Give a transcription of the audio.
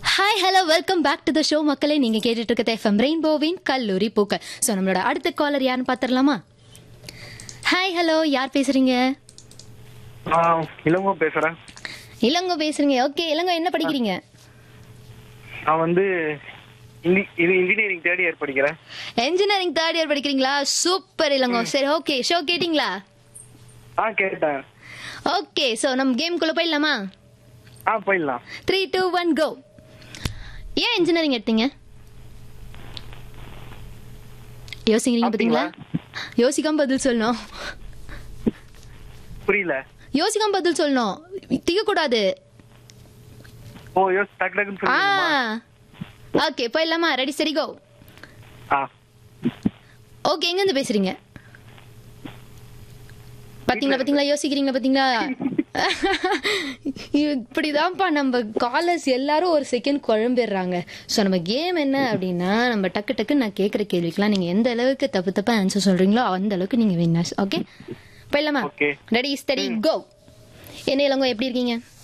Hi hello welcome back to the show மக்களே நீங்க கேட்டுட்டு இருக்கிறது எஃப்எம் ரெயின்போவின் கல்லூரி பூக்கள் ஸோ நம்மளோட அடுத்த காலர் யாருன்னு பார்த்துடலாமா ஹாய் ஹலோ யார் பேசுறீங்க ஆ, இளங்கோ பேசுறேன் இளங்கோ பேசுறீங்க ஓகே இளங்கோ என்ன படிக்கிறீங்க நான் வந்து இந்தி- இது இன்ஜினியரிங் தேர்ட் இயர் படிக்கிறேன் என்ஜினியரிங் தேர்ட் இயர் படிக்கிறீங்களா சூப்பர் இளங்கோ சரி ஓகே ஷோ கேட்டிங்களா ஆ கேட்டேன் ஓகே ஸோ நம்ம கேம்குள்ள போயிடலாமா ஆ போயிடலாம் த்ரீ டூ ஒன் கோ ஏன் இன்ஜினியரிங் எடுத்தீங்க யோசிக்கிறீங்க பாத்தீங்களா யோசிக்காம பதில் சொல்லணும் புரியல யோசிக்காம பதில் சொல்லணும் திக கூடாது ஓ யோஸ் டக்கு டக்குன்னு ஆ சொல்லுங்கம்மா ஓகே போயிடலாமா ரெடி சரி கோ ஆ ஓகே எங்க இருந்து பேசுறீங்க பாத்தீங்களா பாத்தீங்களா யோசிக்கிறீங்க பாத்தீங்களா இப்படிதான்ப்பா நம்ம காலர்ஸ் எல்லாரும் ஒரு செகண்ட் குழம்பிடுறாங்க ஸோ நம்ம கேம் என்ன அப்படின்னா நம்ம டக்கு டக்கு நான் கேட்குற கேள்விக்கெல்லாம் நீங்க எந்த அளவுக்கு தப்பு தப்பா ஆன்சர் சொல்றீங்களோ அந்த அளவுக்கு நீங்க வின்னர்ஸ் ஓகே போயிடலாமா Okay. ரெடி ஸ்டடி கோ என்ன இளங்கோ எப்படி இருக்கீங்க